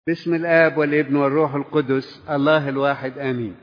باسم الآب والابن والروح القدس الله الواحد آمين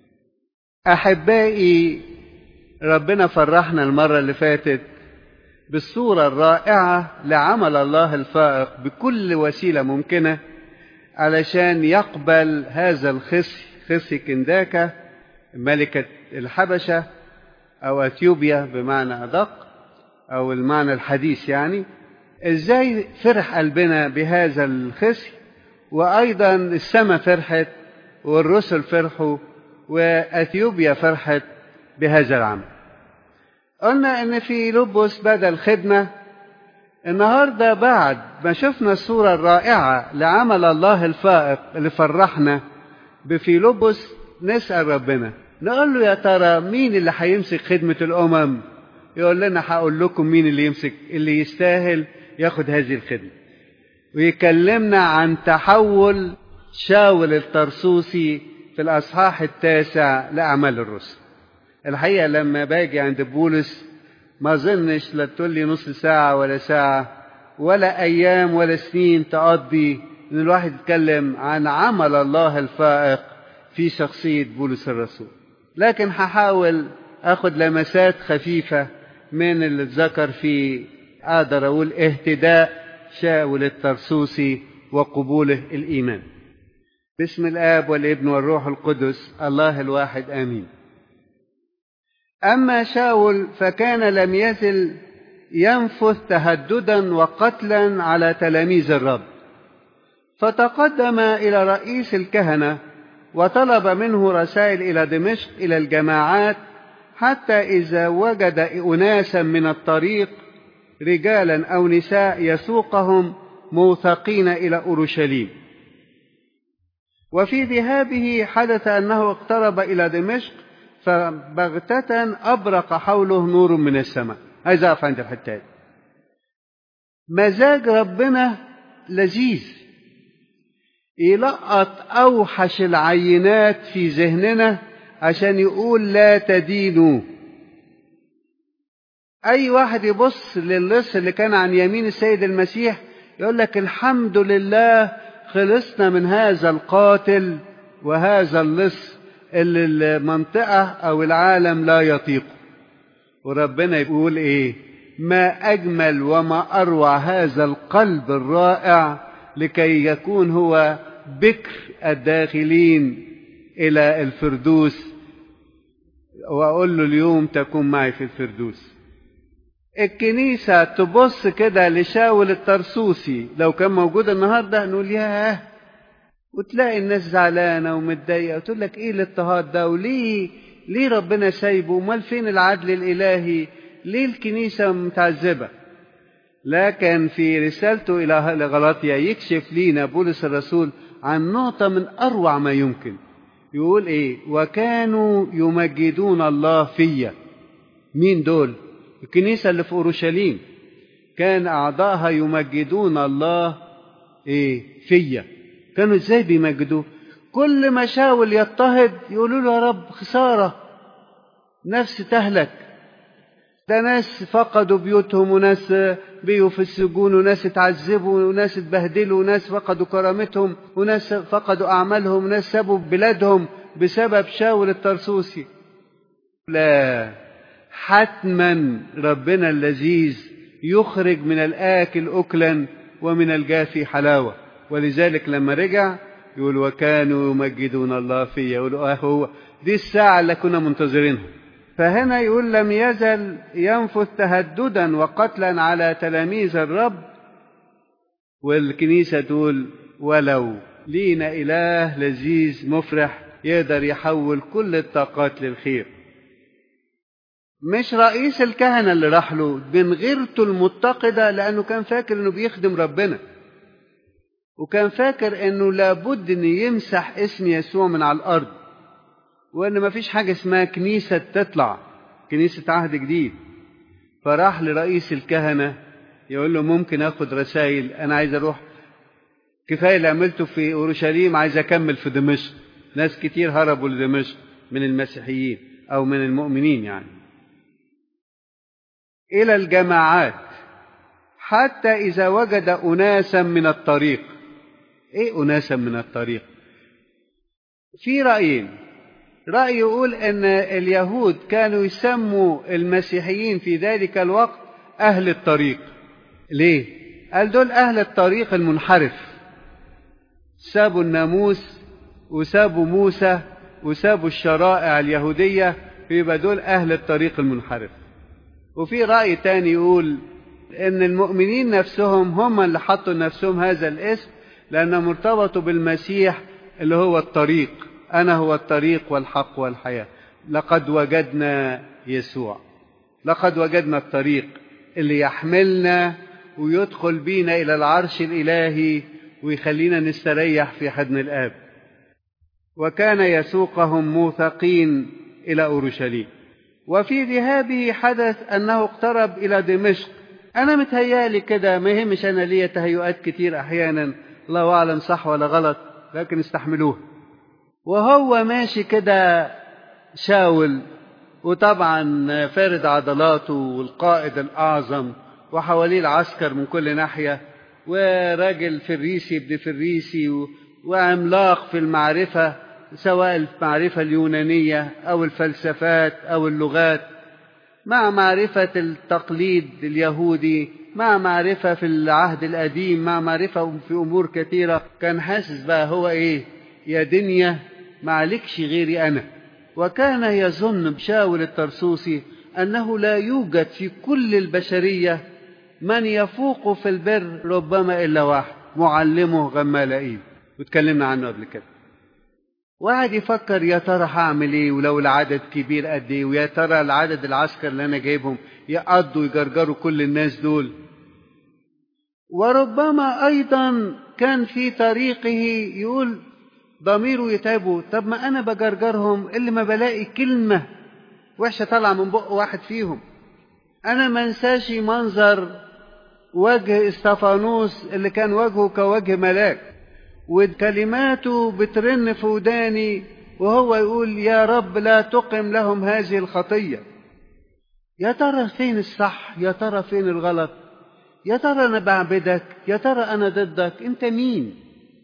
أحبائي ربنا فرحنا المرة اللي فاتت بالصورة الرائعة لعمل الله الفائق بكل وسيلة ممكنة علشان يقبل هذا الخصي خصي كنداكا ملكة الحبشة أو أثيوبيا بمعنى أدق أو المعنى الحديث يعني إزاي فرح قلبنا بهذا الخصي وأيضا السماء فرحت والرسل فرحوا وأثيوبيا فرحت بهذا العمل قلنا ان في لبس بدل خدمة النهاردة بعد ما شفنا الصورة الرائعة لعمل الله الفائق اللي فرحنا بفيلبس نسأل ربنا نقول له يا ترى مين اللي هيمسك خدمة الأمم يقول لنا هقول لكم مين اللي يمسك اللي يستاهل ياخد هذه الخدمة ويكلمنا عن تحول شاول الطرسوسي في الأصحاح التاسع لأعمال الرسل الحقيقة لما باجي عند بولس ما ظنش لا تقول لي نص ساعة ولا ساعة ولا أيام ولا سنين تقضي إن الواحد يتكلم عن عمل الله الفائق في شخصية بولس الرسول لكن هحاول أخد لمسات خفيفة من اللي اتذكر في أقدر أقول اهتداء شاول الترسوسي وقبوله الإيمان باسم الآب والابن والروح القدس الله الواحد آمين أما شاول فكان لم يزل ينفث تهددا وقتلا على تلاميذ الرب فتقدم إلى رئيس الكهنة وطلب منه رسائل إلى دمشق إلى الجماعات حتى إذا وجد أناسا من الطريق رجالا أو نساء يسوقهم موثقين إلى أورشليم وفي ذهابه حدث أنه اقترب إلى دمشق فبغتة أبرق حوله نور من السماء عايز أقف عند الحتة دي مزاج ربنا لذيذ يلقط أوحش العينات في ذهننا عشان يقول لا تدينوا أي واحد يبص للص اللي كان عن يمين السيد المسيح يقول لك الحمد لله خلصنا من هذا القاتل وهذا اللص اللي المنطقة أو العالم لا يطيقه وربنا يقول إيه ما أجمل وما أروع هذا القلب الرائع لكي يكون هو بكر الداخلين إلى الفردوس وأقول له اليوم تكون معي في الفردوس الكنيسة تبص كده لشاول الترسوسي لو كان موجود النهاردة نقول ياه وتلاقي الناس زعلانه ومتضايقه وتقول لك ايه الاضطهاد ده وليه ليه ربنا سايبه امال فين العدل الالهي ليه الكنيسه متعذبه لكن في رسالته الى غلاطيا يكشف لينا بولس الرسول عن نقطه من اروع ما يمكن يقول ايه وكانوا يمجدون الله فيا مين دول الكنيسه اللي في اورشليم كان اعضائها يمجدون الله ايه فيا كانوا ازاي بيمجدوه كل ما شاول يضطهد يقولوا له يا رب خسارة نفس تهلك ده ناس فقدوا بيوتهم وناس بيوا في السجون وناس اتعذبوا وناس اتبهدلوا وناس فقدوا كرامتهم وناس فقدوا أعمالهم وناس سابوا بلادهم بسبب شاول الترسوسي لا حتما ربنا اللذيذ يخرج من الآكل أكلا ومن الجافي حلاوة ولذلك لما رجع يقول وكانوا يمجدون الله فيا يقولوا اه هو دي الساعة اللي كنا منتظرينها فهنا يقول لم يزل ينفث تهددا وقتلا على تلاميذ الرب والكنيسة تقول ولو لينا إله لذيذ مفرح يقدر يحول كل الطاقات للخير مش رئيس الكهنة اللي راح له من غيرته المتقدة لأنه كان فاكر إنه بيخدم ربنا وكان فاكر انه لابد ان يمسح اسم يسوع من على الارض وان مفيش حاجه اسمها كنيسه تطلع كنيسه عهد جديد فراح لرئيس الكهنه يقول له ممكن اخد رسائل انا عايز اروح كفايه اللي عملته في اورشليم عايز اكمل في دمشق ناس كتير هربوا لدمشق من المسيحيين او من المؤمنين يعني الى الجماعات حتى اذا وجد اناسا من الطريق ايه اناسا من الطريق في رايين راي يقول ان اليهود كانوا يسموا المسيحيين في ذلك الوقت اهل الطريق ليه قال دول اهل الطريق المنحرف سابوا الناموس وسابوا موسى وسابوا الشرائع اليهوديه فيبقى دول اهل الطريق المنحرف وفي راي تاني يقول ان المؤمنين نفسهم هم اللي حطوا لنفسهم هذا الاسم لانهم ارتبطوا بالمسيح اللي هو الطريق انا هو الطريق والحق والحياه لقد وجدنا يسوع لقد وجدنا الطريق اللي يحملنا ويدخل بينا الى العرش الالهي ويخلينا نستريح في حضن الاب وكان يسوقهم موثقين الى اورشليم وفي ذهابه حدث انه اقترب الى دمشق انا متهيالي كده ما يهمش انا ليا تهيؤات كتير احيانا الله اعلم صح ولا غلط لكن استحملوها وهو ماشي كده شاول وطبعا فارد عضلاته والقائد الاعظم وحواليه العسكر من كل ناحيه وراجل فريسي ابن فريسي وعملاق في المعرفه سواء المعرفه اليونانيه او الفلسفات او اللغات مع معرفه التقليد اليهودي مع معرفه في العهد القديم مع معرفه في امور كثيره كان حاسس بقى هو ايه يا دنيا معلكش غيري انا وكان يظن بشاول الترسوسي انه لا يوجد في كل البشريه من يفوق في البر ربما الا واحد معلمه غمالائيل واتكلمنا عنه قبل كده وقعد يفكر يا ترى هعمل ايه ولو العدد كبير قد ايه ويا ترى العدد العسكر اللي انا جايبهم يقضوا يجرجروا كل الناس دول وربما ايضا كان في طريقه يقول ضميره يتعبه طب ما انا بجرجرهم اللي ما بلاقي كلمه وحشه طالعه من بق واحد فيهم انا ما انساش منظر وجه استفانوس اللي كان وجهه كوجه ملاك وكلماته بترن في وداني وهو يقول يا رب لا تقم لهم هذه الخطيه يا ترى فين الصح يا ترى فين الغلط يا ترى انا بعبدك يا ترى انا ضدك انت مين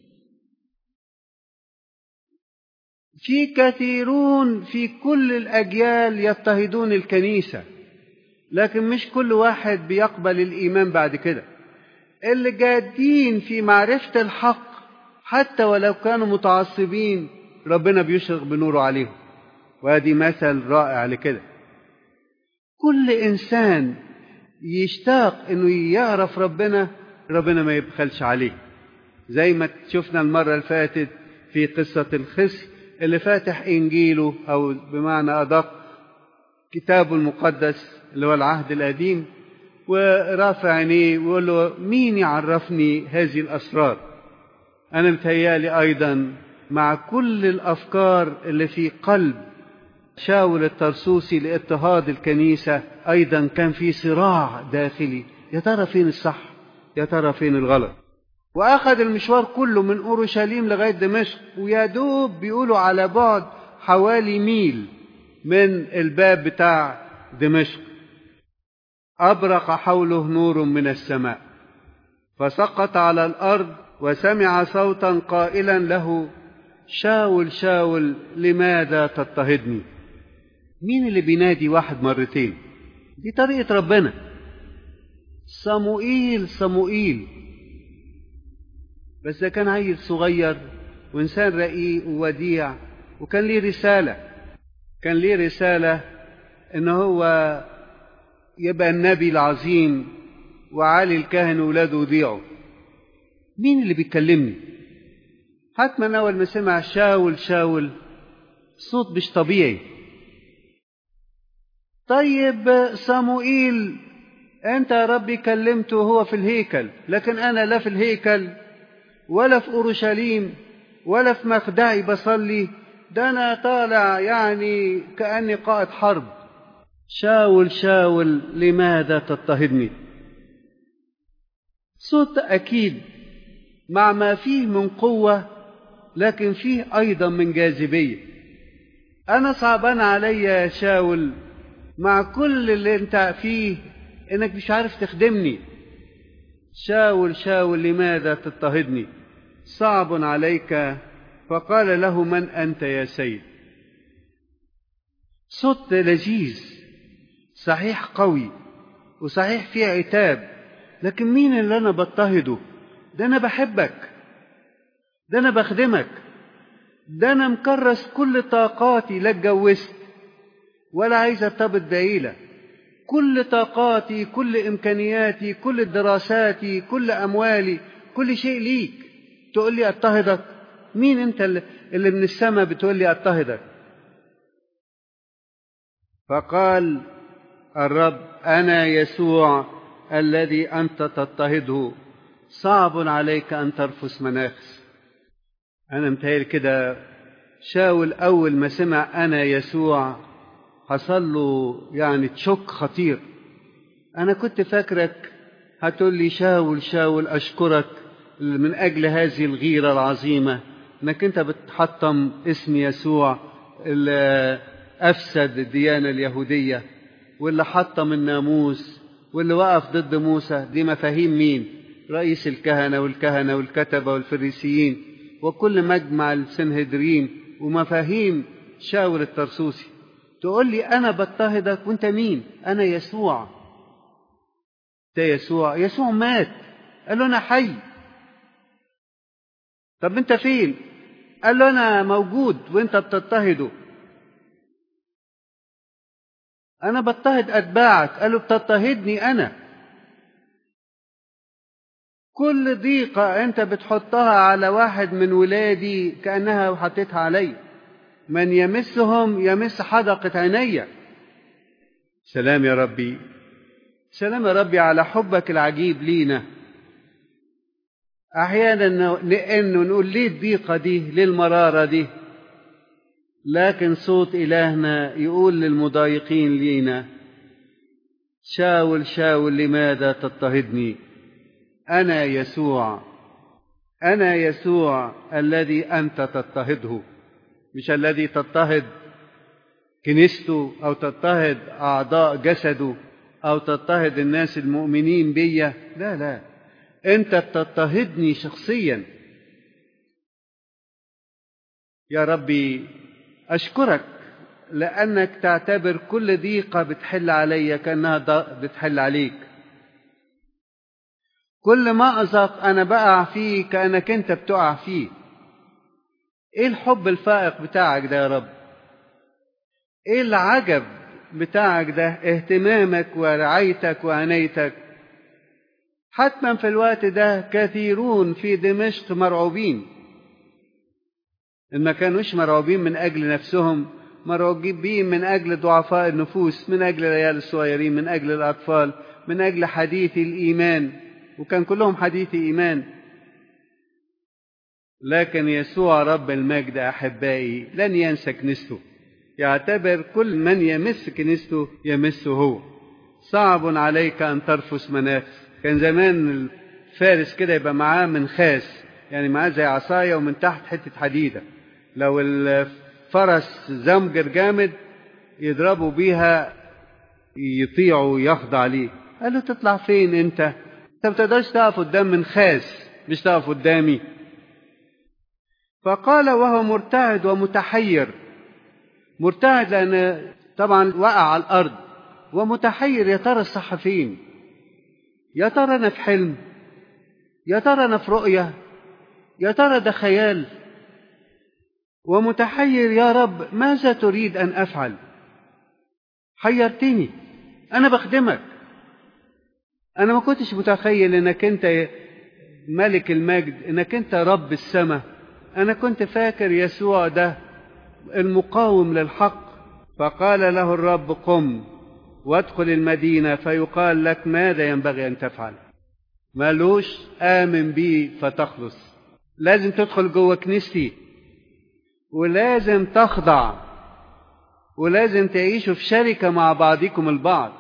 في كثيرون في كل الاجيال يضطهدون الكنيسه لكن مش كل واحد بيقبل الايمان بعد كده اللي جادين في معرفه الحق حتى ولو كانوا متعصبين ربنا بيشرق بنوره عليهم وادي مثل رائع لكده كل انسان يشتاق انه يعرف ربنا ربنا ما يبخلش عليه زي ما شفنا المره اللي فاتت في قصه الخس اللي فاتح انجيله او بمعنى ادق كتابه المقدس اللي هو العهد القديم ورافع عينيه ويقول له مين يعرفني هذه الاسرار انا متهيالي ايضا مع كل الافكار اللي في قلب شاول الترسوسي لاضطهاد الكنيسه ايضا كان في صراع داخلي يا ترى فين الصح يا ترى فين الغلط واخذ المشوار كله من اورشليم لغايه دمشق ويا دوب بيقولوا على بعد حوالي ميل من الباب بتاع دمشق ابرق حوله نور من السماء فسقط على الارض وسمع صوتا قائلا له شاول شاول لماذا تضطهدني مين اللي بينادي واحد مرتين دي طريقه ربنا صموئيل صموئيل بس ده كان عيل صغير وإنسان رقيق ووديع وكان ليه رسالة كان ليه رسالة إن هو يبقى النبي العظيم وعلي الكاهن وولاده يضيعوا مين اللي بيكلمني حتما أول ما سمع شاول شاول صوت مش طبيعي طيب صموئيل أنت يا ربي كلمته وهو في الهيكل لكن أنا لا في الهيكل ولا في أورشليم ولا في مخدعي بصلي ده أنا طالع يعني كأني قائد حرب شاول شاول لماذا تضطهدني صوت أكيد مع ما فيه من قوة لكن فيه أيضا من جاذبية أنا صعبان عليا يا شاول مع كل اللي أنت فيه إنك مش عارف تخدمني شاول شاول لماذا تضطهدني صعب عليك فقال له من أنت يا سيد صوت لذيذ صحيح قوي وصحيح فيه عتاب لكن مين اللي أنا بضطهده ده أنا بحبك ده أنا بخدمك ده أنا مكرس كل طاقاتي لا اتجوزت ولا عايز ارتبط بعيلة كل طاقاتي كل إمكانياتي كل دراساتي كل أموالي كل شيء ليك تقول لي اضطهدك مين انت اللي من السماء بتقول لي اضطهدك فقال الرب انا يسوع الذي انت تضطهده صعب عليك ان ترفس مناخس انا متهيألي كده شاول اول ما سمع انا يسوع حصل له يعني تشك خطير انا كنت فاكرك هتقول لي شاول شاول اشكرك من اجل هذه الغيره العظيمه انك انت بتحطم اسم يسوع اللي افسد الديانه اليهوديه واللي حطم الناموس واللي وقف ضد موسى دي مفاهيم مين رئيس الكهنه والكهنه والكتبه والفريسيين وكل مجمع السنهدرين ومفاهيم شاول الترسوسي تقول لي انا بضطهدك وانت مين انا يسوع ده يسوع يسوع مات قال له انا حي طب انت فين قال له انا موجود وانت بتضطهده انا بضطهد اتباعك قال له بتضطهدني انا كل ضيقة انت بتحطها على واحد من ولادي كأنها حطيتها علي من يمسهم يمس حدقة عيني سلام يا ربي سلام يا ربي على حبك العجيب لينا احيانا انه نقول ليه الضيقه دي ليه المراره دي لكن صوت الهنا يقول للمضايقين لينا شاول شاول لماذا تضطهدني انا يسوع انا يسوع الذي انت تضطهده مش الذي تضطهد كنيسته او تضطهد اعضاء جسده او تضطهد الناس المؤمنين بيا لا لا انت بتضطهدني شخصيا يا ربي اشكرك لانك تعتبر كل ضيقه بتحل عليا كانها بتحل عليك كل مأزق انا بقع فيه كانك انت بتقع فيه ايه الحب الفائق بتاعك ده يا رب ايه العجب بتاعك ده اهتمامك ورعايتك وعنايتك حتما في الوقت ده كثيرون في دمشق مرعوبين إن ما كانوش مرعوبين من أجل نفسهم مرعوبين من أجل ضعفاء النفوس من أجل العيال الصغيرين من أجل الأطفال من أجل حديث الإيمان وكان كلهم حديث إيمان لكن يسوع رب المجد أحبائي لن ينسى كنيسته يعتبر كل من يمس كنيسته يمسه هو صعب عليك أن ترفس مناخس كان زمان الفارس كده يبقى معاه منخاس يعني معاه زي عصاية ومن تحت حتة حديدة لو الفرس زمجر جامد يضربوا بيها يطيعوا يخضع ليه قال له تطلع فين انت انت ما تقدرش تقف قدام منخاس مش تقف قدامي فقال وهو مرتعد ومتحير مرتعد لأن طبعا وقع على الأرض ومتحير يا ترى الصح فين يا ترى أنا في حلم يا ترى أنا في رؤية يا ترى ده خيال ومتحير يا رب ماذا تريد أن أفعل حيرتني أنا بخدمك أنا ما كنتش متخيل إنك أنت ملك المجد إنك أنت رب السماء أنا كنت فاكر يسوع ده المقاوم للحق فقال له الرب قم وادخل المدينة فيقال لك ماذا ينبغي أن تفعل مالوش آمن بي فتخلص لازم تدخل جوه كنيستي ولازم تخضع ولازم تعيشوا في شركة مع بعضكم البعض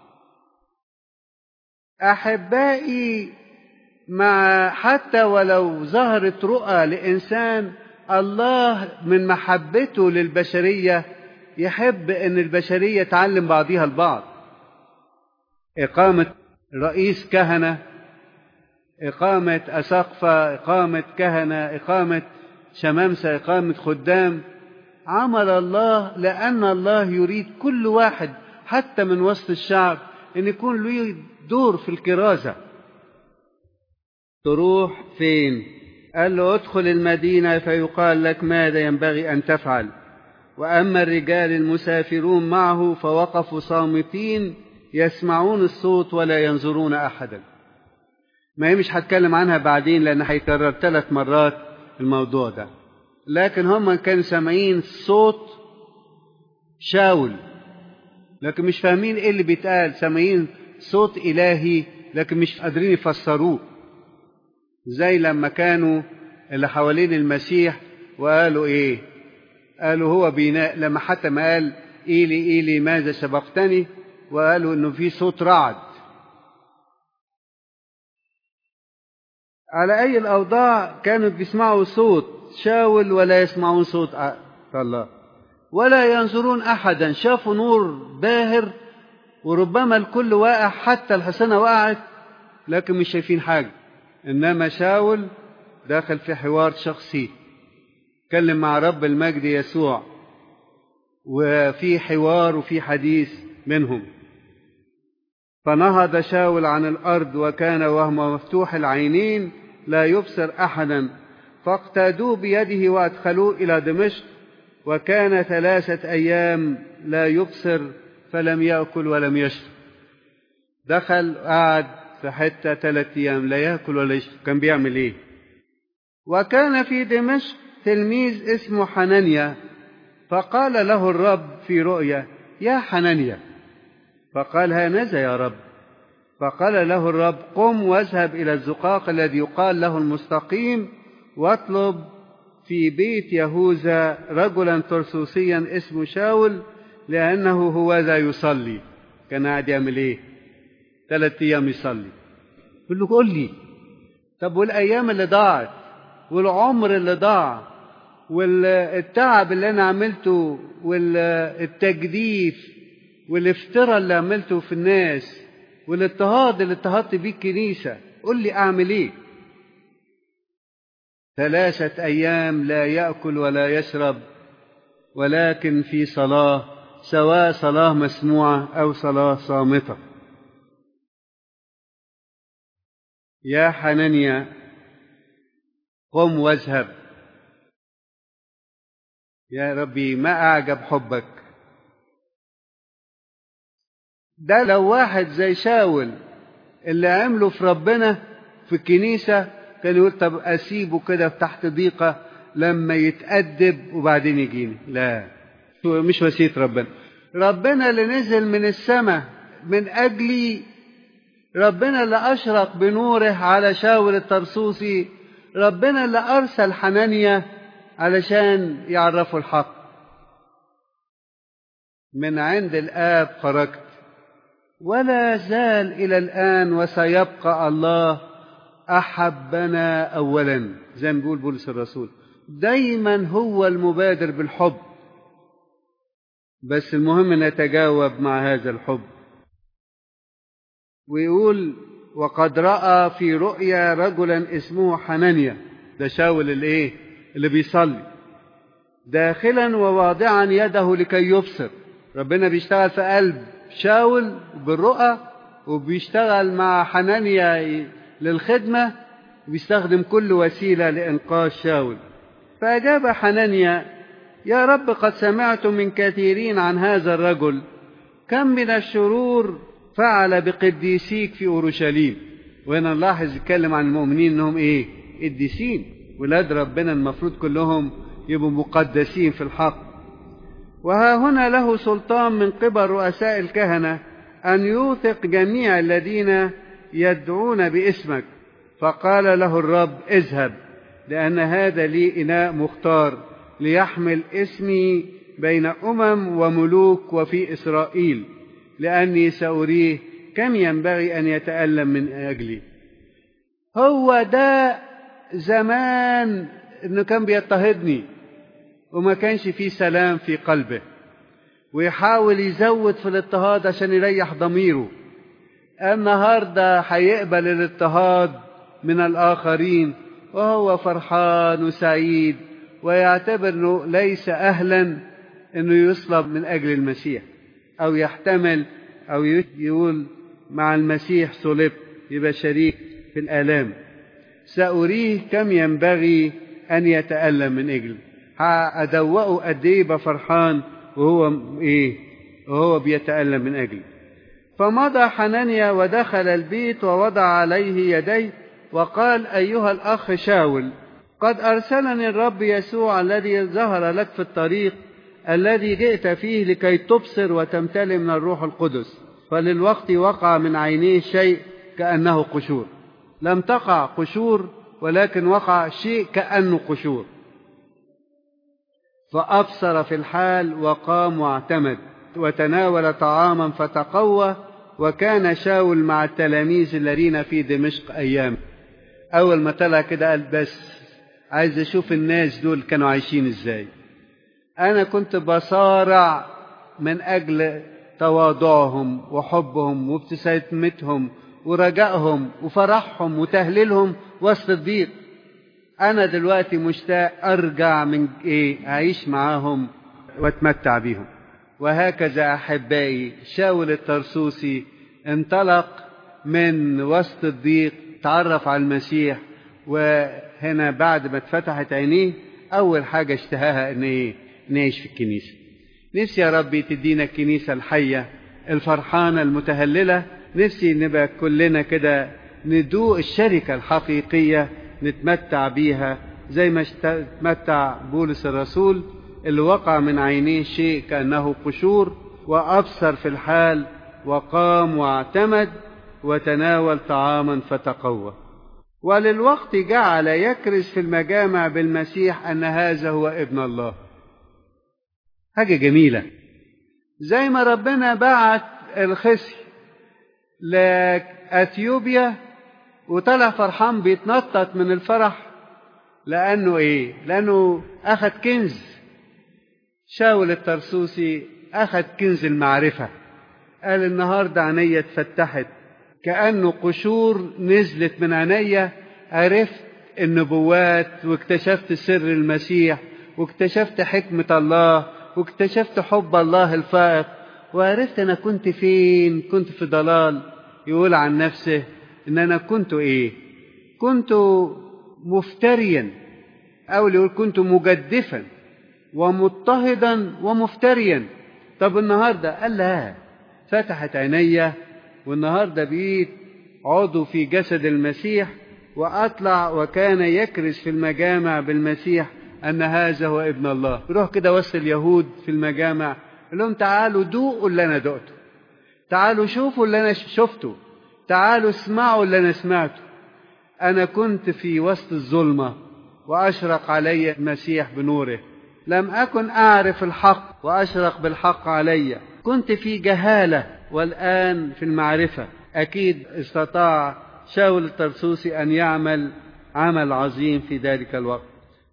أحبائي مع حتى ولو ظهرت رؤى لإنسان الله من محبته للبشرية يحب أن البشرية تعلم بعضها البعض إقامة رئيس كهنة إقامة أساقفة إقامة كهنة إقامة شمامسة إقامة خدام عمل الله لأن الله يريد كل واحد حتى من وسط الشعب أن يكون له دور في الكرازة تروح فين قال له ادخل المدينة فيقال لك ماذا ينبغي أن تفعل وأما الرجال المسافرون معه فوقفوا صامتين يسمعون الصوت ولا ينظرون أحدا ما هي مش هتكلم عنها بعدين لأن هيكرر ثلاث مرات الموضوع ده لكن هم كانوا سامعين صوت شاول لكن مش فاهمين ايه اللي بيتقال سامعين صوت إلهي لكن مش قادرين يفسروه زي لما كانوا اللي حوالين المسيح وقالوا ايه قالوا هو بيناء لما حتى ما قال ايلي ايلي ماذا سبقتني وقالوا انه في صوت رعد على اي الاوضاع كانوا بيسمعوا صوت شاول ولا يسمعون صوت الله ولا ينظرون احدا شافوا نور باهر وربما الكل واقع حتى الحصانه وقعت لكن مش شايفين حاجه انما شاول داخل في حوار شخصي اتكلم مع رب المجد يسوع وفي حوار وفي حديث منهم فنهض شاول عن الارض وكان وهو مفتوح العينين لا يبصر احدا فاقتادوه بيده وادخلوه الى دمشق وكان ثلاثه ايام لا يبصر فلم ياكل ولم يشرب دخل قعد في حته ثلاث ايام لا ياكل ولا يشرب كان بيعمل ايه وكان في دمشق تلميذ اسمه حنانيا فقال له الرب في رؤيا يا حنانيا فقال هانذا يا رب فقال له الرب قم واذهب إلى الزقاق الذي يقال له المستقيم واطلب في بيت يهوذا رجلا ترسوسيا اسمه شاول لأنه هو ذا يصلي كان قاعد يعمل ايه ثلاث أيام يصلي يقول له قول لي طب والأيام اللي ضاعت والعمر اللي ضاع والتعب اللي أنا عملته والتجديف والافتراء اللي عملته في الناس والاضطهاد اللي اضطهدت بيه الكنيسة قل لي أعمل إيه ثلاثة أيام لا يأكل ولا يشرب ولكن في صلاة سواء صلاة مسموعة أو صلاة صامتة يا حنانيا قم واذهب يا ربي ما أعجب حبك ده لو واحد زي شاول اللي عمله في ربنا في الكنيسة كان يقول طب أسيبه كده تحت ضيقة لما يتأدب وبعدين يجيني لا مش وسيلة ربنا ربنا اللي نزل من السماء من أجلي ربنا اللي أشرق بنوره على شاول الترسوسي ربنا اللي أرسل حنانيا علشان يعرفوا الحق من عند الآب خرجت ولا زال إلى الآن وسيبقى الله أحبنا أولا زي ما بيقول بولس الرسول دايما هو المبادر بالحب بس المهم نتجاوب مع هذا الحب ويقول وقد رأى في رؤيا رجلا اسمه حنانيا ده شاول الايه اللي بيصلي داخلا وواضعا يده لكي يبصر ربنا بيشتغل في قلب شاول بالرؤى وبيشتغل مع حنانيا للخدمة وبيستخدم كل وسيلة لإنقاذ شاول فأجاب حنانيا يا رب قد سمعت من كثيرين عن هذا الرجل كم من الشرور فعل بقديسيك في أورشليم وهنا نلاحظ يتكلم عن المؤمنين انهم ايه قديسين ولاد ربنا المفروض كلهم يبقوا مقدسين في الحق وها هنا له سلطان من قبل رؤساء الكهنة أن يوثق جميع الذين يدعون باسمك فقال له الرب اذهب لأن هذا لي إناء مختار ليحمل اسمي بين أمم وملوك وفي إسرائيل لأني سأريه كم ينبغي أن يتألم من أجلي هو ده زمان إنه كان بيضطهدني وما كانش فيه سلام في قلبه ويحاول يزود في الاضطهاد عشان يريح ضميره النهارده هيقبل الاضطهاد من الآخرين وهو فرحان وسعيد ويعتبر أنه ليس أهلا أنه يصلب من أجل المسيح أو يحتمل أو يقول مع المسيح صلبت يبقى شريك في الآلام سأريه كم ينبغي أن يتألم من أجلي هأدوقه قد إيه يبقى فرحان وهو إيه وهو بيتألم من أجلي فمضى حنانيا ودخل البيت ووضع عليه يديه وقال أيها الأخ شاول قد أرسلني الرب يسوع الذي ظهر لك في الطريق الذي جئت فيه لكي تبصر وتمتلئ من الروح القدس فللوقت وقع من عينيه شيء كأنه قشور لم تقع قشور ولكن وقع شيء كأنه قشور فأبصر في الحال وقام واعتمد وتناول طعاما فتقوى وكان شاول مع التلاميذ الذين في دمشق أيام أول ما طلع كده قال بس عايز أشوف الناس دول كانوا عايشين إزاي أنا كنت بصارع من أجل تواضعهم وحبهم وابتسامتهم ورجائهم وفرحهم وتهليلهم وسط الضيق أنا دلوقتي مشتاق أرجع من إيه أعيش معاهم وأتمتع بيهم وهكذا أحبائي شاول الترسوسي انطلق من وسط الضيق تعرف على المسيح وهنا بعد ما اتفتحت عينيه أول حاجة اشتهاها إن إيه نعيش في الكنيسة نفسي يا ربي تدينا الكنيسة الحية الفرحانة المتهللة نفسي نبقى كلنا كده ندوق الشركة الحقيقية نتمتع بيها زي ما تمتع بولس الرسول اللي وقع من عينيه شيء كأنه قشور وأبصر في الحال وقام واعتمد وتناول طعاما فتقوى وللوقت جعل يكرز في المجامع بالمسيح أن هذا هو ابن الله حاجة جميلة زي ما ربنا بعت الخصي لأثيوبيا وطلع فرحان بيتنطط من الفرح لأنه إيه؟ لأنه أخذ كنز شاول الترسوسي أخذ كنز المعرفة قال النهاردة عينيا اتفتحت كأنه قشور نزلت من عينيا عرفت النبوات واكتشفت سر المسيح واكتشفت حكمة الله واكتشفت حب الله الفائق وعرفت أنا كنت فين كنت في ضلال يقول عن نفسه إن أنا كنت إيه كنت مفتريا أو يقول كنت مجدفا ومضطهدا ومفتريا طب النهاردة قال لا فتحت عينيا والنهاردة بقيت عضو في جسد المسيح وأطلع وكان يكرس في المجامع بالمسيح أن هذا هو ابن الله يروح كده وسط اليهود في المجامع يقول لهم تعالوا دوقوا اللي أنا دقته تعالوا شوفوا اللي أنا شفته تعالوا اسمعوا اللي أنا سمعته أنا كنت في وسط الظلمة وأشرق علي المسيح بنوره لم أكن أعرف الحق وأشرق بالحق علي كنت في جهالة والآن في المعرفة أكيد استطاع شاول الترسوسي أن يعمل عمل عظيم في ذلك الوقت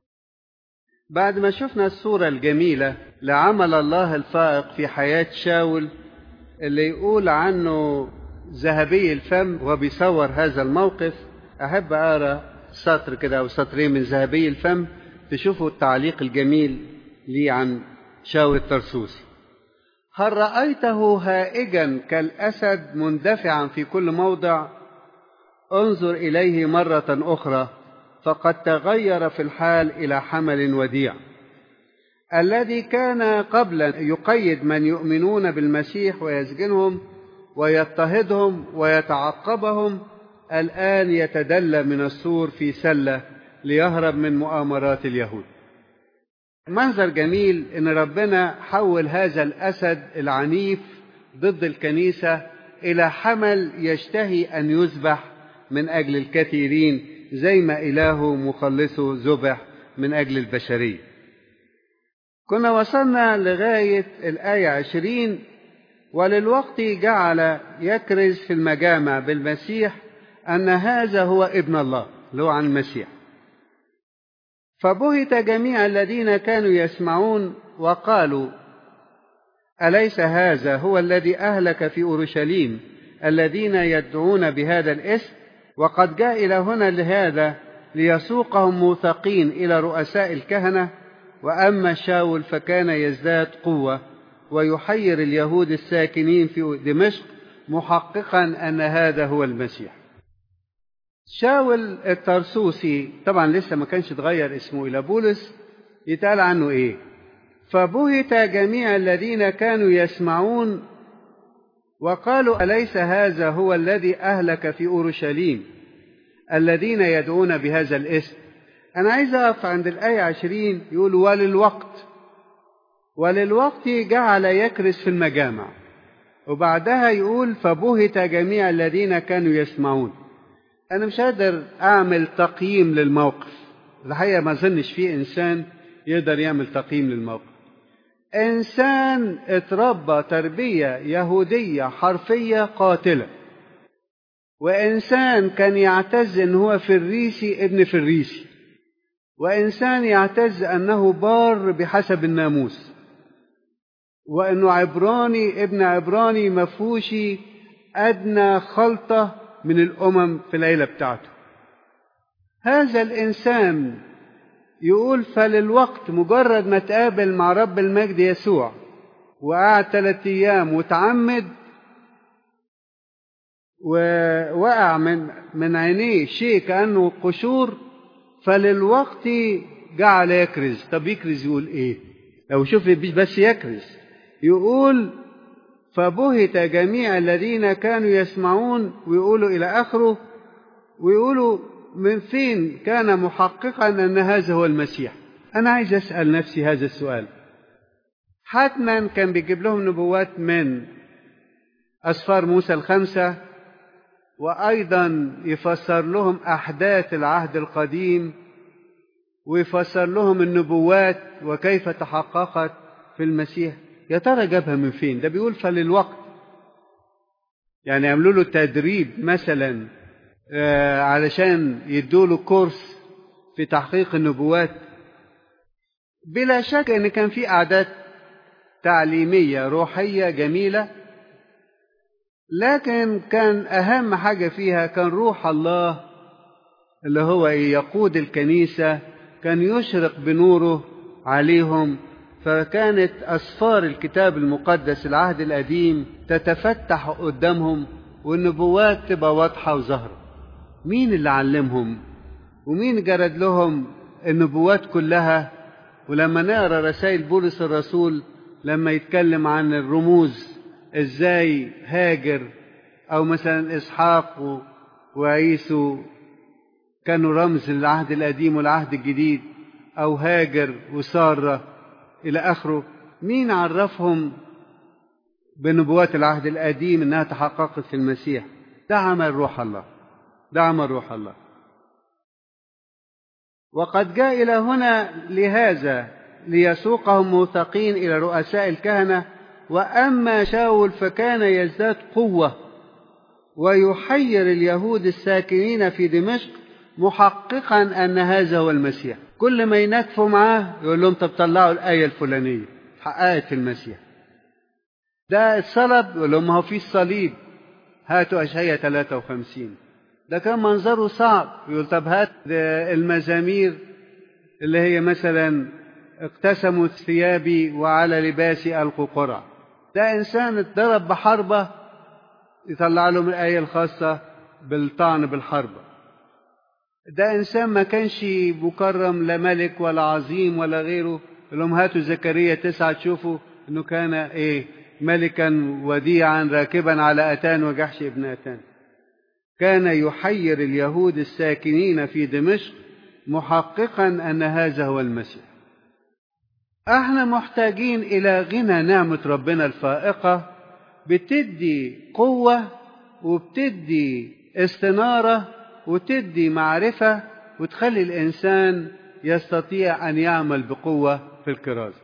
بعد ما شفنا الصورة الجميلة لعمل الله الفائق في حياة شاول اللي يقول عنه ذهبي الفم وبيصور هذا الموقف أحب أقرأ سطر كده أو سطرين من ذهبي الفم تشوفوا التعليق الجميل لي عن شاول الترسوسي هل رأيته هائجا كالأسد مندفعا في كل موضع انظر إليه مرة أخرى فقد تغير في الحال إلى حمل وديع الذي كان قبل يقيد من يؤمنون بالمسيح ويسجنهم ويضطهدهم ويتعقبهم الآن يتدلى من السور في سلة ليهرب من مؤامرات اليهود منظر جميل ان ربنا حول هذا الاسد العنيف ضد الكنيسه الى حمل يشتهي ان يذبح من اجل الكثيرين زي ما الهه مخلصه ذبح من اجل البشريه كنا وصلنا لغايه الايه عشرين وللوقت جعل يكرز في المجامع بالمسيح ان هذا هو ابن الله اللي هو عن المسيح فبهت جميع الذين كانوا يسمعون وقالوا اليس هذا هو الذي اهلك في اورشليم الذين يدعون بهذا الاسم وقد جاء إلى هنا لهذا ليسوقهم موثقين إلى رؤساء الكهنة وأما شاول فكان يزداد قوة ويحير اليهود الساكنين في دمشق محققا أن هذا هو المسيح شاول الترسوسي طبعا لسه ما كانش اتغير اسمه إلى بولس يتقال عنه إيه فبهت جميع الذين كانوا يسمعون وقالوا أليس هذا هو الذي أهلك في أورشليم الذين يدعون بهذا الاسم أنا عايز أقف عند الآية عشرين يقول وللوقت وللوقت جعل يكرس في المجامع وبعدها يقول فبهت جميع الذين كانوا يسمعون أنا مش قادر أعمل تقييم للموقف الحقيقة ما أظنش فيه إنسان يقدر يعمل تقييم للموقف إنسان اتربى تربية يهودية حرفية قاتلة وإنسان كان يعتز إن هو فريسي ابن فريسي وإنسان يعتز أنه بار بحسب الناموس وأنه عبراني ابن عبراني مفهوشي أدنى خلطة من الأمم في العيلة بتاعته هذا الإنسان يقول فللوقت مجرد ما تقابل مع رب المجد يسوع وقعد ثلاثة أيام وتعمد ووقع من من عينيه شيء كأنه قشور فللوقت جعل يكرز طب يكرز يقول ايه لو شوف بس يكرز يقول فبهت جميع الذين كانوا يسمعون ويقولوا إلى آخره ويقولوا من فين كان محققا أن هذا هو المسيح أنا عايز أسأل نفسي هذا السؤال حتما كان بيجيب لهم نبوات من أسفار موسى الخمسة وأيضا يفسر لهم أحداث العهد القديم ويفسر لهم النبوات وكيف تحققت في المسيح يا ترى جابها من فين ده بيقول فللوقت يعني يعملوا له تدريب مثلا آه علشان يدوا له كورس في تحقيق النبوات بلا شك ان كان في اعداد تعليميه روحيه جميله لكن كان اهم حاجه فيها كان روح الله اللي هو يقود الكنيسه كان يشرق بنوره عليهم فكانت أسفار الكتاب المقدس العهد القديم تتفتح قدامهم والنبوات تبقى واضحة وظاهرة مين اللي علمهم ومين جرد لهم النبوات كلها ولما نقرا رسائل بولس الرسول لما يتكلم عن الرموز ازاي هاجر او مثلا اسحاق وعيسو كانوا رمز للعهد القديم والعهد الجديد او هاجر وساره إلى آخره مين عرفهم بنبوات العهد القديم إنها تحققت في المسيح ده عمل روح الله ده عمل روح الله وقد جاء إلى هنا لهذا ليسوقهم موثقين إلى رؤساء الكهنة وأما شاول فكان يزداد قوة ويحير اليهود الساكنين في دمشق محققا أن هذا هو المسيح كل ما ينكفوا معاه يقول لهم طب طلعوا الآية الفلانية حققت في المسيح ده الصلب يقول لهم هو في الصليب هاتوا أشعية 53 ده كان منظره صعب يقول طب هات المزامير اللي هي مثلا اقتسموا ثيابي وعلى لباسي ألقوا قرع ده إنسان اتضرب بحربة يطلع لهم الآية الخاصة بالطعن بالحربة ده إنسان ما كانش مكرم لا ملك ولا عظيم ولا غيره لهم هاتوا زكريا تسعة تشوفوا إنه كان إيه ملكا وديعا راكبا على أتان وجحش ابن أتان كان يحير اليهود الساكنين في دمشق محققا أن هذا هو المسيح احنا محتاجين إلى غنى نعمة ربنا الفائقة بتدي قوة وبتدي استنارة وتدي معرفة وتخلي الإنسان يستطيع أن يعمل بقوة في الكرازة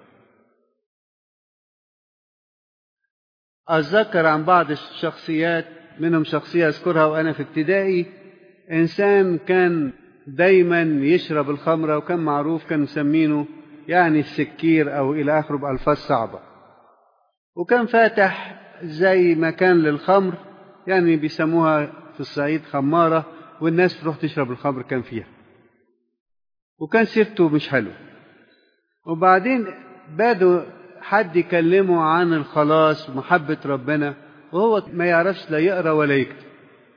أتذكر عن بعض الشخصيات منهم شخصية أذكرها وأنا في ابتدائي إنسان كان دايما يشرب الخمرة وكان معروف كان مسمينه يعني السكير أو إلى آخره بألفاظ صعبة وكان فاتح زي مكان للخمر يعني بيسموها في الصعيد خمارة والناس تروح تشرب الخمر كان فيها وكان سيرته مش حلو وبعدين بدوا حد يكلمه عن الخلاص ومحبة ربنا وهو ما يعرفش لا يقرا ولا يكتب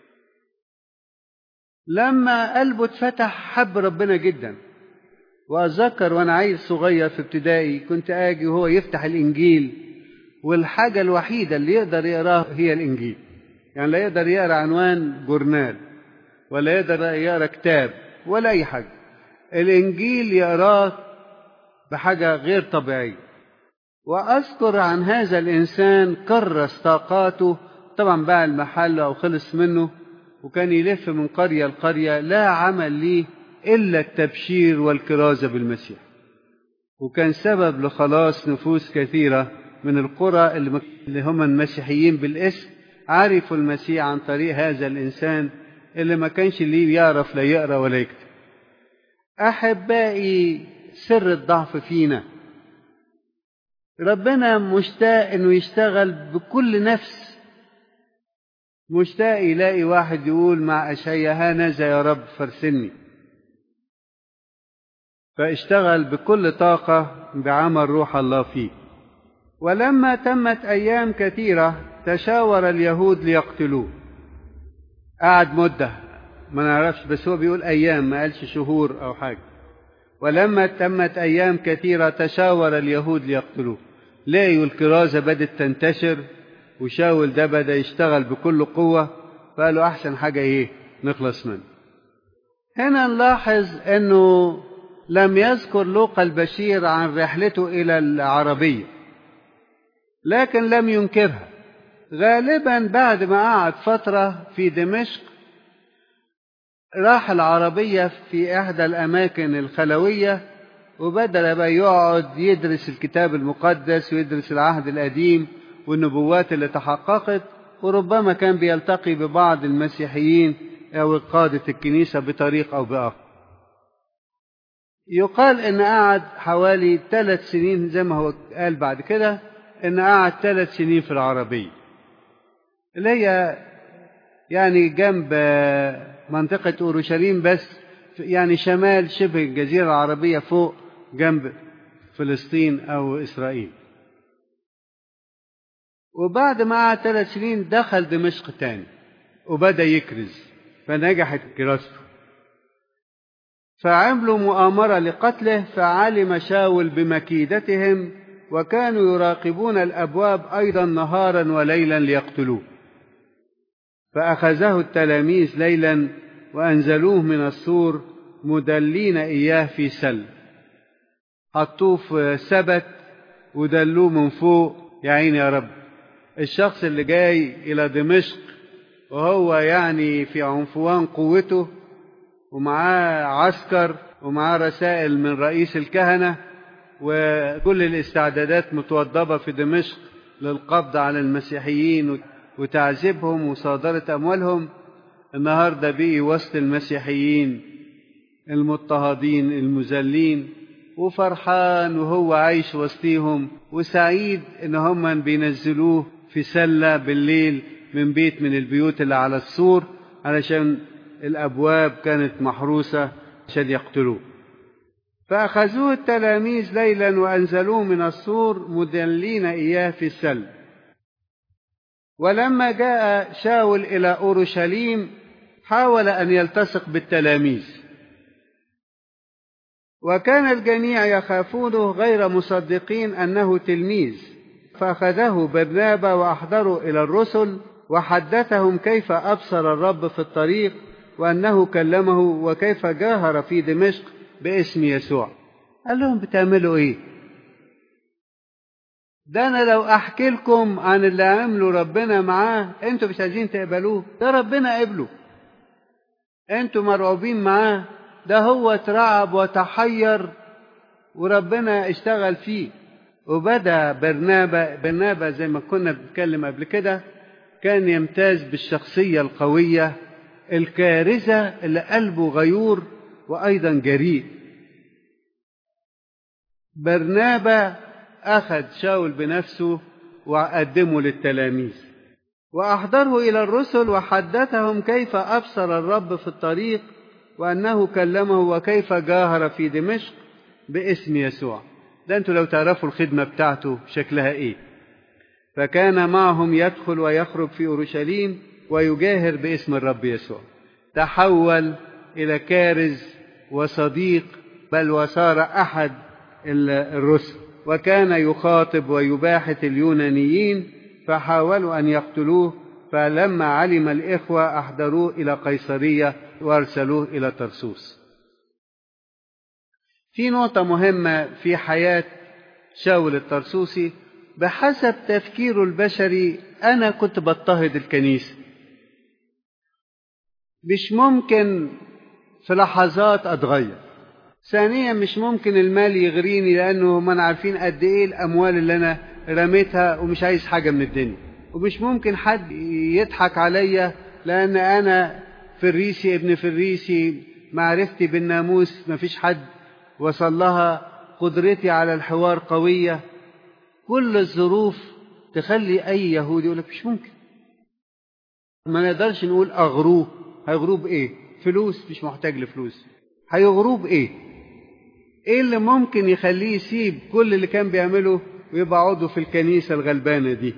لما قلبه اتفتح حب ربنا جدا وأتذكر وأنا عيل صغير في ابتدائي كنت آجي وهو يفتح الإنجيل والحاجة الوحيدة اللي يقدر يقراها هي الإنجيل يعني لا يقدر يقرا عنوان جورنال ولا يقدر يقرا كتاب ولا أي حاجة الإنجيل يقراه بحاجة غير طبيعية وأذكر عن هذا الإنسان كرس طاقاته طبعا باع المحل أو خلص منه وكان يلف من قرية لقرية لا عمل ليه إلا التبشير والكرازة بالمسيح وكان سبب لخلاص نفوس كثيرة من القرى اللي هم المسيحيين بالاسم عرفوا المسيح عن طريق هذا الإنسان اللي ما كانش ليه يعرف لا يقرأ ولا يكتب أحبائي سر الضعف فينا ربنا مشتاق انه يشتغل بكل نفس مشتاق يلاقي واحد يقول مع اشعيا هانذا يا رب فارسلني فاشتغل بكل طاقة بعمل روح الله فيه ولما تمت أيام كثيرة تشاور اليهود ليقتلوه قعد مدة ما نعرفش بس هو بيقول أيام ما قالش شهور أو حاجة ولما تمت أيام كثيرة تشاور اليهود ليقتلوه لقيوا الكرازة بدت تنتشر وشاول ده بدأ يشتغل بكل قوة فقالوا أحسن حاجة إيه نخلص منه هنا نلاحظ أنه لم يذكر لوقا البشير عن رحلته إلى العربية لكن لم ينكرها غالبا بعد ما قعد فترة في دمشق راح العربية في إحدى الأماكن الخلوية وبدل بقى يقعد يدرس الكتاب المقدس ويدرس العهد القديم والنبوات اللي تحققت وربما كان بيلتقي ببعض المسيحيين أو قادة الكنيسة بطريق أو بآخر يقال إن قعد حوالي ثلاث سنين زي ما هو قال بعد كده إن قعد ثلاث سنين في العربية اللي هي يعني جنب منطقة أورشليم بس يعني شمال شبه الجزيرة العربية فوق جنب فلسطين أو إسرائيل وبعد ما قعد ثلاث سنين دخل دمشق تاني وبدأ يكرز فنجحت كراسته فعملوا مؤامرة لقتله فعلم شاول بمكيدتهم وكانوا يراقبون الأبواب أيضا نهارا وليلا ليقتلوه فأخذه التلاميذ ليلا وأنزلوه من السور مدلين إياه في سل حطوه في سبت ودلوه من فوق يا عيني يا رب الشخص اللي جاي إلى دمشق وهو يعني في عنفوان قوته ومعاه عسكر ومعاه رسائل من رئيس الكهنة وكل الاستعدادات متوضبة في دمشق للقبض على المسيحيين وتعذيبهم وصادرة أموالهم النهاردة بقي وسط المسيحيين المضطهدين المذلين وفرحان وهو عايش وسطيهم وسعيد ان هم بينزلوه في سلة بالليل من بيت من البيوت اللي على السور علشان الابواب كانت محروسة عشان يقتلوه فأخذوه التلاميذ ليلا وأنزلوه من السور مدلين إياه في السل ولما جاء شاول إلى أورشليم حاول أن يلتصق بالتلاميذ وكان الجميع يخافونه غير مصدقين أنه تلميذ فأخذه برنابا وأحضره إلى الرسل وحدثهم كيف أبصر الرب في الطريق وأنه كلمه وكيف جاهر في دمشق باسم يسوع قال لهم بتعملوا إيه ده أنا لو أحكي لكم عن اللي عمله ربنا معاه أنتوا مش عايزين تقبلوه ده ربنا قبله أنتوا مرعوبين معاه ده هو اترعب وتحير وربنا اشتغل فيه وبدا برنابا برنابا زي ما كنا بنتكلم قبل كده كان يمتاز بالشخصيه القويه الكارثه اللي قلبه غيور وايضا جريء برنابا اخذ شاول بنفسه وقدمه للتلاميذ وأحضره إلى الرسل وحدثهم كيف أبصر الرب في الطريق وأنه كلمه وكيف جاهر في دمشق باسم يسوع ده أنتوا لو تعرفوا الخدمة بتاعته شكلها إيه فكان معهم يدخل ويخرج في أورشليم ويجاهر باسم الرب يسوع تحول إلى كارز وصديق بل وصار أحد الرسل وكان يخاطب ويباحث اليونانيين فحاولوا أن يقتلوه فلما علم الإخوة أحضروه إلى قيصرية وأرسلوه إلى ترسوس في نقطة مهمة في حياة شاول الترسوسي بحسب تفكيره البشري أنا كنت بضطهد الكنيسة مش ممكن في لحظات أتغير ثانيا مش ممكن المال يغريني لأنه ما أنا عارفين قد إيه الأموال اللي أنا رميتها ومش عايز حاجة من الدنيا ومش ممكن حد يضحك عليا لأن أنا فريسي ابن فريسي معرفتي بالناموس مفيش حد وصل لها قدرتي على الحوار قوية كل الظروف تخلي أي يهودي يقول لك مش ممكن ما نقدرش نقول أغروه هيغروه بإيه فلوس مش محتاج لفلوس هيغروه بإيه إيه اللي ممكن يخليه يسيب كل اللي كان بيعمله ويبقى عضو في الكنيسة الغلبانة دي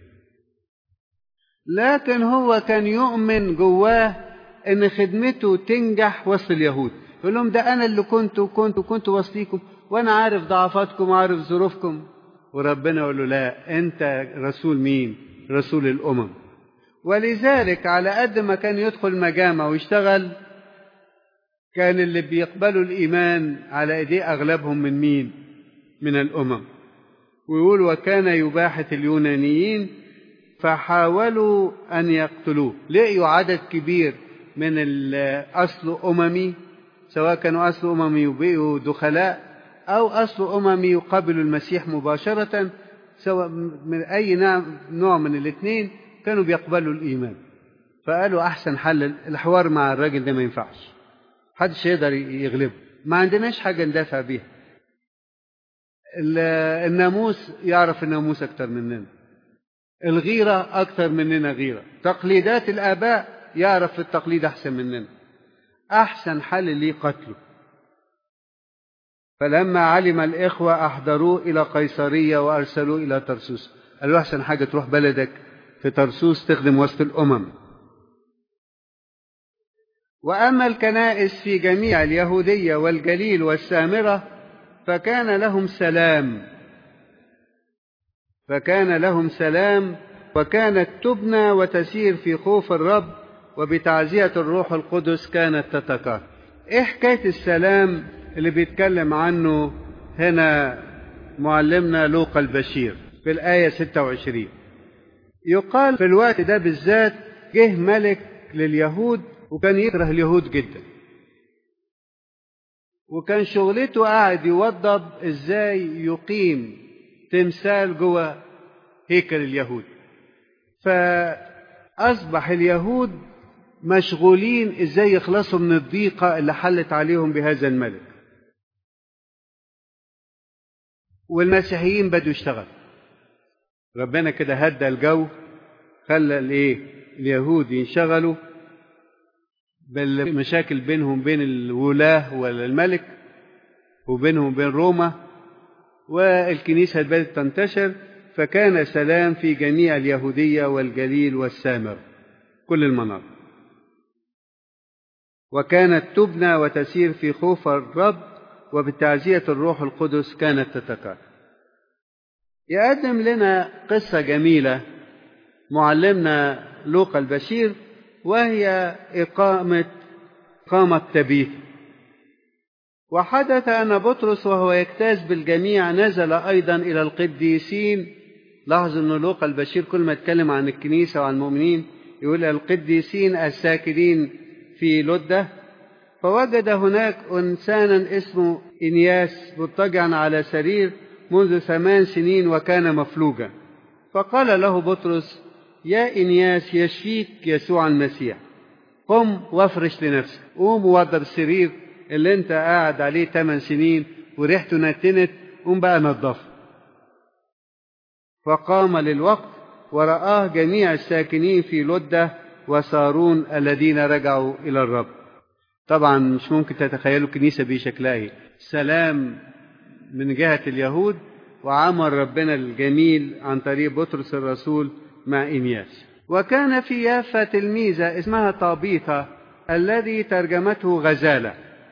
لكن هو كان يؤمن جواه ان خدمته تنجح وسط اليهود يقول لهم ده انا اللي كنت وكنت وكنت وسطيكم وانا عارف ضعفاتكم وعارف ظروفكم وربنا يقول له لا انت رسول مين رسول الامم ولذلك على قد ما كان يدخل مجامع ويشتغل كان اللي بيقبلوا الايمان على ايديه اغلبهم من مين من الامم ويقول وكان يباحث اليونانيين فحاولوا أن يقتلوه لقيوا عدد كبير من الأصل أممي سواء كانوا أصل أممي وبقوا دخلاء أو أصل أممي يقابلوا المسيح مباشرة سواء من أي نوع من الاثنين كانوا بيقبلوا الإيمان فقالوا أحسن حل الحوار مع الراجل ده ما ينفعش محدش يقدر يغلبه ما عندناش حاجة ندافع بيها الناموس يعرف الناموس أكتر مننا الغيرة أكتر مننا غيرة تقليدات الآباء يعرف التقليد أحسن مننا أحسن حل ليه قتله فلما علم الإخوة أحضروه إلى قيصرية وأرسلوه إلى ترسوس قالوا أحسن حاجة تروح بلدك في ترسوس تخدم وسط الأمم وأما الكنائس في جميع اليهودية والجليل والسامرة فكان لهم سلام فكان لهم سلام وكانت تبنى وتسير في خوف الرب وبتعزية الروح القدس كانت تتكاثر ايه حكاية السلام اللي بيتكلم عنه هنا معلمنا لوقا البشير في الآية 26 يقال في الوقت ده بالذات جه ملك لليهود وكان يكره اليهود جدا وكان شغلته قاعد يوضب ازاي يقيم تمثال جوه هيكل اليهود فأصبح اليهود مشغولين ازاي يخلصوا من الضيقة اللي حلت عليهم بهذا الملك والمسيحيين بدوا يشتغلوا ربنا كده هدى الجو خلى الايه اليهود ينشغلوا بالمشاكل بينهم بين الولاة والملك وبينهم وبين روما والكنيسة بدأت تنتشر فكان سلام في جميع اليهودية والجليل والسامر كل المناطق وكانت تبنى وتسير في خوف الرب وبتعزية الروح القدس كانت تتكاثر يقدم لنا قصة جميلة معلمنا لوقا البشير وهي إقامة إقامة تبيت وحدث أن بطرس وهو يجتاز بالجميع نزل أيضا إلى القديسين لاحظوا أن لوقا البشير كل ما يتكلم عن الكنيسة وعن المؤمنين يقول القديسين الساكنين في لدة فوجد هناك إنسانا اسمه إنياس مضطجعا على سرير منذ ثمان سنين وكان مفلوجا فقال له بطرس يا إنياس يشفيك يسوع المسيح قم وافرش لنفسك قوم ووضب السرير اللي انت قاعد عليه 8 سنين وريحته نتنت قوم بقى نظفه فقام للوقت ورآه جميع الساكنين في لدة وصارون الذين رجعوا إلى الرب طبعا مش ممكن تتخيلوا الكنيسة بشكلها ايه سلام من جهة اليهود وعمل ربنا الجميل عن طريق بطرس الرسول مع إنياس وكان في يافا تلميذة اسمها طابيثة الذي ترجمته غزالة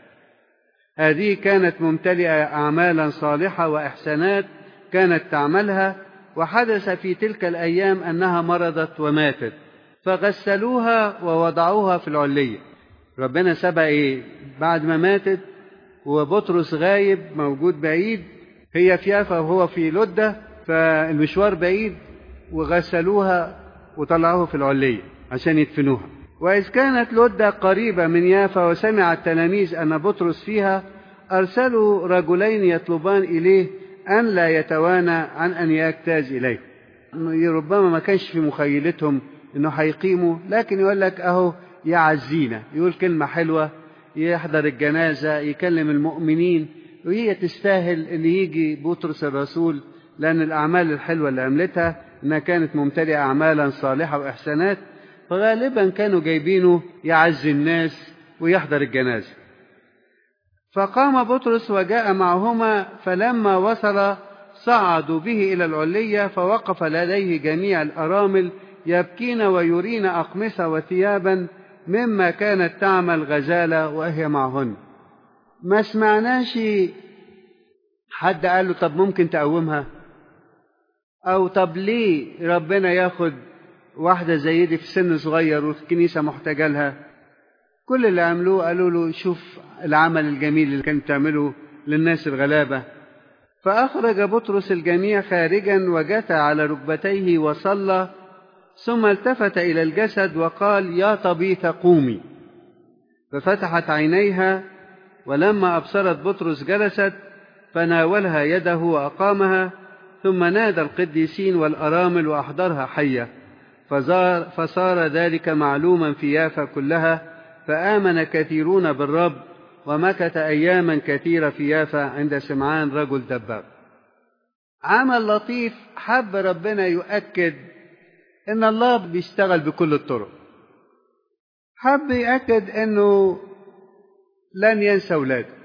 هذه كانت ممتلئة أعمالا صالحة وإحسانات كانت تعملها وحدث في تلك الأيام أنها مرضت وماتت فغسلوها ووضعوها في العلية ربنا سبق إيه بعد ما ماتت وبطرس غايب موجود بعيد هي في يافا وهو في لدة فالمشوار بعيد وغسلوها وطلعوها في العلية عشان يدفنوها وإذ كانت لدة قريبة من يافا وسمع التلاميذ أن بطرس فيها أرسلوا رجلين يطلبان إليه أن لا يتوانى عن أن يجتاز إليه ربما ما كانش في مخيلتهم أنه هيقيموا لكن يقول لك أهو يعزينا يقول كلمة حلوة يحضر الجنازة يكلم المؤمنين وهي تستاهل أن يجي بطرس الرسول لأن الأعمال الحلوة اللي عملتها إنها كانت ممتلئة أعمالا صالحة وإحسانات فغالبا كانوا جايبينه يعزي الناس ويحضر الجنازة فقام بطرس وجاء معهما فلما وصل صعدوا به إلى العلية فوقف لديه جميع الأرامل يبكين ويرين أقمصة وثيابا مما كانت تعمل غزالة وهي معهن ما سمعناش حد قال له طب ممكن تقومها أو طب ليه ربنا ياخد واحدة زي دي في سن صغير والكنيسة محتاجة لها كل اللي عملوه قالوا له شوف العمل الجميل اللي كان بتعمله للناس الغلابة فأخرج بطرس الجميع خارجا وجثى على ركبتيه وصلى ثم التفت إلى الجسد وقال يا طبيث قومي ففتحت عينيها ولما أبصرت بطرس جلست فناولها يده وأقامها ثم نادى القديسين والأرامل وأحضرها حية فزار فصار ذلك معلوما في يافا كلها فآمن كثيرون بالرب ومكث أياما كثيرة في يافا عند سمعان رجل دباب عمل لطيف حب ربنا يؤكد إن الله بيشتغل بكل الطرق حب يأكد إنه لن ينسى ولاده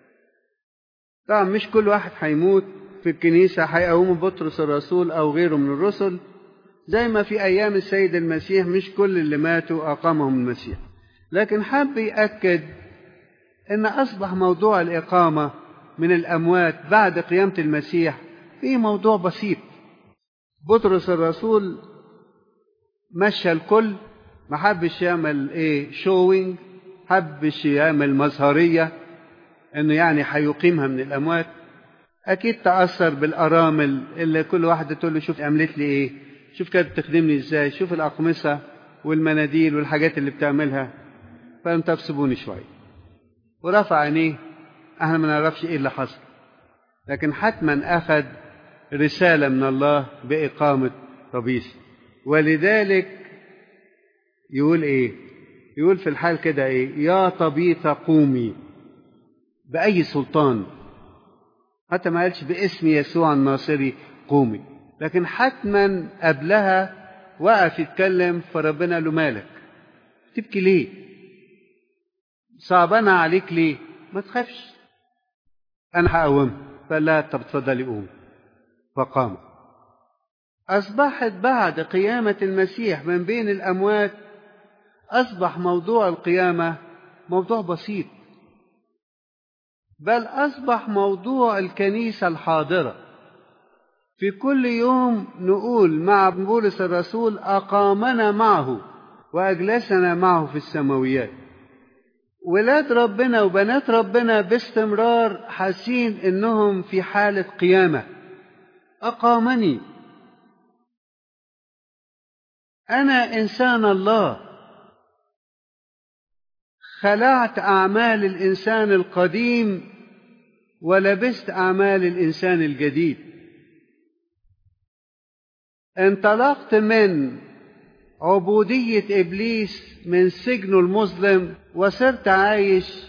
طبعا مش كل واحد هيموت في الكنيسة هيقوموا بطرس الرسول أو غيره من الرسل زي ما في أيام السيد المسيح مش كل اللي ماتوا أقامهم المسيح لكن حب يأكد أن أصبح موضوع الإقامة من الأموات بعد قيامة المسيح في موضوع بسيط بطرس الرسول مشى الكل ما حبش يعمل ايه شوينج حبش يعمل مظهرية انه يعني هيقيمها من الاموات اكيد تأثر بالارامل اللي كل واحدة تقول له شوف عملت لي ايه شوف كانت بتخدمني ازاي شوف الاقمصة والمناديل والحاجات اللي بتعملها فانت تسيبوني شوية ورفع عينيه احنا ما نعرفش ايه اللي حصل لكن حتما اخذ رسالة من الله بإقامة طبيس ولذلك يقول ايه يقول في الحال كده ايه يا طبيث قومي بأي سلطان حتى ما قالش باسم يسوع الناصري قومي لكن حتما قبلها وقف يتكلم فربنا قال له مالك تبكي ليه صعبانة عليك ليه ما تخافش أنا هقومها فقال لها طب اتفضلي قوم فقام أصبحت بعد قيامة المسيح من بين الأموات أصبح موضوع القيامة موضوع بسيط بل أصبح موضوع الكنيسة الحاضرة في كل يوم نقول مع بولس الرسول أقامنا معه وأجلسنا معه في السماويات ولاد ربنا وبنات ربنا باستمرار حاسين إنهم في حالة قيامة أقامني أنا إنسان الله خلعت أعمال الإنسان القديم ولبست أعمال الإنسان الجديد انطلقت من عبودية إبليس من سجنه المظلم وصرت عايش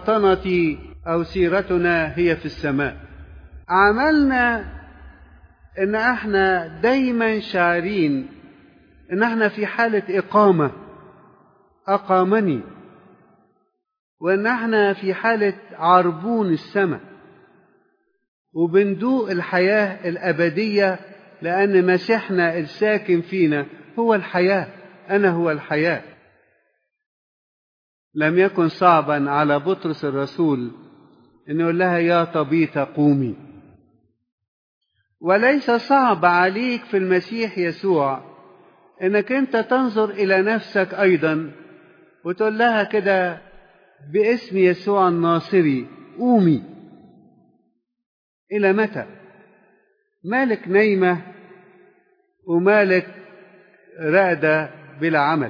مواطنتي أو سيرتنا هي في السماء عملنا ان احنا دايما شاعرين ان احنا في حالة اقامة اقامني وان احنا في حالة عربون السماء وبندوق الحياة الابدية لان مسيحنا الساكن فينا هو الحياة انا هو الحياة لم يكن صعبا على بطرس الرسول ان يقول لها يا طبيثة قومي وليس صعب عليك في المسيح يسوع انك انت تنظر الى نفسك ايضا وتقول لها كده باسم يسوع الناصري قومي الى متى مالك نايمه ومالك رأدة بلا عمل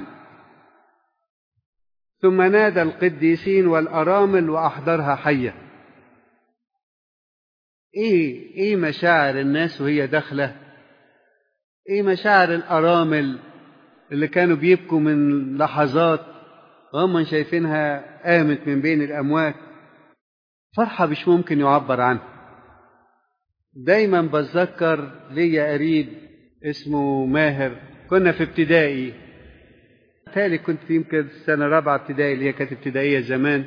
ثم نادى القديسين والأرامل وأحضرها حية إيه إيه مشاعر الناس وهي داخلة إيه مشاعر الأرامل اللي كانوا بيبكوا من لحظات وهم شايفينها قامت من بين الأموات فرحة مش ممكن يعبر عنها دايما بتذكر ليا قريب اسمه ماهر كنا في ابتدائي تالي كنت يمكن سنة رابعة ابتدائي اللي هي كانت ابتدائية زمان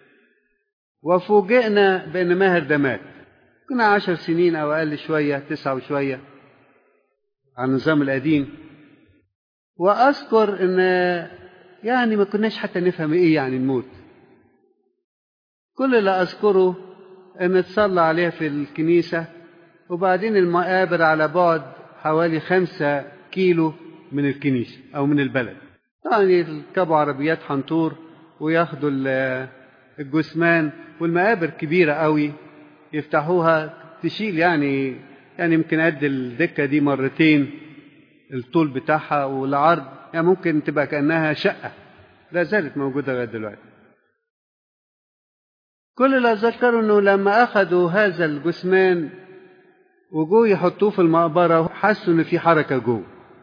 وفوجئنا بأن ماهر ده مات كنا عشر سنين أو أقل شوية تسعة وشوية على النظام القديم وأذكر أن يعني ما كناش حتى نفهم إيه يعني الموت كل اللي أذكره أن اتصلى عليه في الكنيسة وبعدين المقابر على بعد حوالي خمسة كيلو من الكنيسة أو من البلد طبعا يركبوا عربيات حنطور وياخدوا الجثمان والمقابر كبيرة قوي يفتحوها تشيل يعني يعني يمكن قد الدكة دي مرتين الطول بتاعها والعرض يعني ممكن تبقى كأنها شقة لا زالت موجودة لغاية دلوقتي كل اللي أتذكره إنه لما أخذوا هذا الجثمان وجوه يحطوه في المقبرة حسوا إن في حركة جوه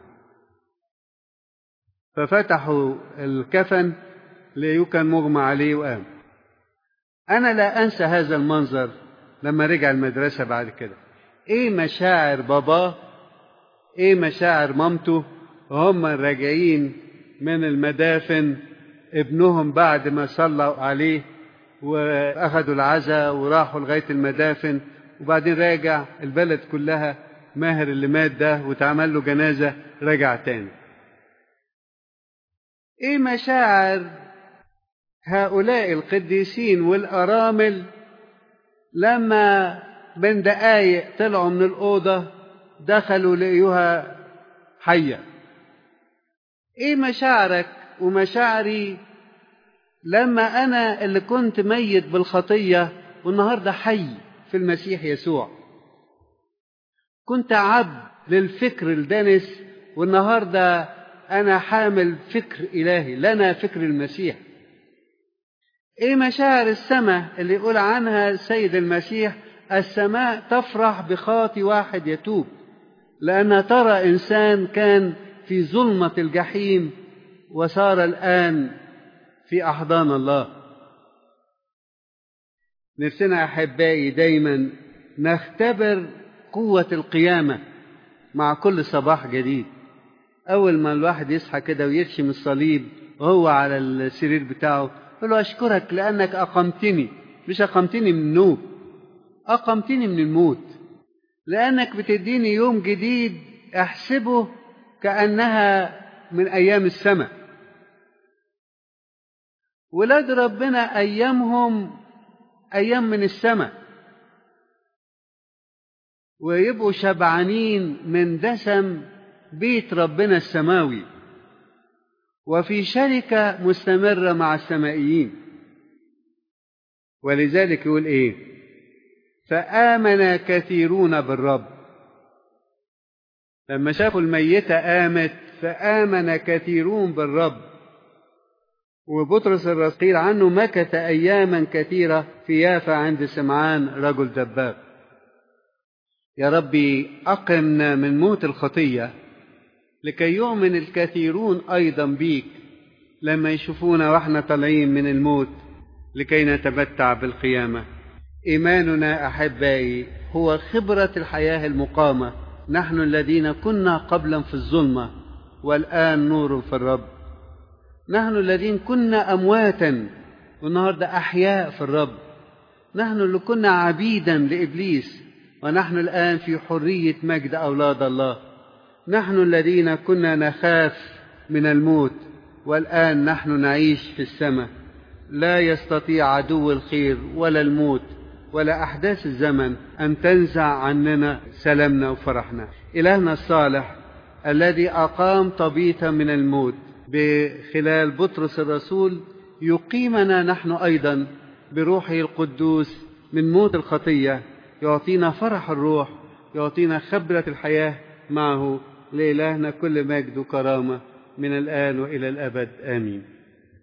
ففتحوا الكفن لقيوه كان مغمى عليه وقام أنا لا أنسى هذا المنظر لما رجع المدرسة بعد كده إيه مشاعر باباه إيه مشاعر مامته وهم راجعين من المدافن ابنهم بعد ما صلوا عليه وأخذوا العزاء وراحوا لغاية المدافن وبعدين راجع البلد كلها ماهر اللي مات ده واتعمل له جنازة رجع تاني ايه مشاعر هؤلاء القديسين والارامل لما من دقايق طلعوا من الاوضه دخلوا لقيوها حيه ايه مشاعرك ومشاعري لما انا اللي كنت ميت بالخطيه والنهارده حي في المسيح يسوع كنت عبد للفكر الدنس والنهارده أنا حامل فكر إلهي لنا فكر المسيح إيه مشاعر السماء اللي يقول عنها السيد المسيح السماء تفرح بخاطي واحد يتوب لأنها ترى إنسان كان في ظلمة الجحيم وصار الآن في أحضان الله نفسنا أحبائي دايما نختبر قوة القيامة مع كل صباح جديد أول ما الواحد يصحى كده ويرشم الصليب وهو على السرير بتاعه يقول له أشكرك لأنك أقمتني مش أقمتني من النوم أقمتني من الموت لأنك بتديني يوم جديد أحسبه كأنها من أيام السماء ولاد ربنا أيامهم أيام من السماء ويبقوا شبعانين من دسم بيت ربنا السماوي وفي شركة مستمرة مع السمائيين ولذلك يقول ايه فآمن كثيرون بالرب لما شافوا الميتة قامت فآمن كثيرون بالرب وبطرس الرسول عنه مكث أياما كثيرة في يافا عند سمعان رجل دباب يا ربي أقمنا من موت الخطية لكي يؤمن الكثيرون أيضا بيك لما يشوفونا واحنا طالعين من الموت لكي نتمتع بالقيامة إيماننا أحبائي هو خبرة الحياة المقامة نحن الذين كنا قبلا في الظلمة والآن نور في الرب نحن الذين كنا أمواتا والنهاردة أحياء في الرب نحن اللي كنا عبيدا لإبليس ونحن الآن في حرية مجد أولاد الله نحن الذين كنا نخاف من الموت والآن نحن نعيش في السماء لا يستطيع عدو الخير ولا الموت ولا أحداث الزمن أن تنزع عننا سلامنا وفرحنا إلهنا الصالح الذي أقام طبيتا من الموت بخلال بطرس الرسول يقيمنا نحن أيضا بروحه القدوس من موت الخطية يعطينا فرح الروح يعطينا خبرة الحياة معه لإلهنا كل مجد وكرامة من الآن وإلى الأبد آمين